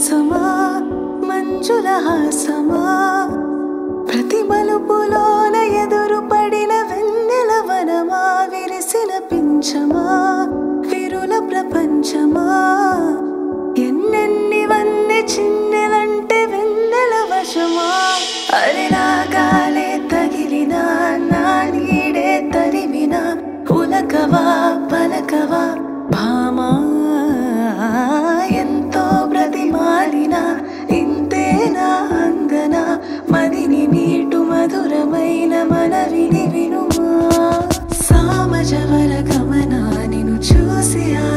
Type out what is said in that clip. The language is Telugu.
విలాసమా మంజుల హాసమా ప్రతి మలుపులోన ఎదురు పడిన వెన్నెల వనమా విరిసిన పించమా విరుల ప్రపంచమా ఎన్నెన్ని వన్నె చిన్నెలంటే వెన్నెల వశమా అరిలాగాలే తగిలిన నా నీడే తరిమిన ఉలకవా పలకవా భామా ఎంతో బ్రతిమాలిన ఇంతేనా అందన మదిని మీటు మధురమైన మనవిని వినుమా సామజవర గమనా నిన్ను చూసి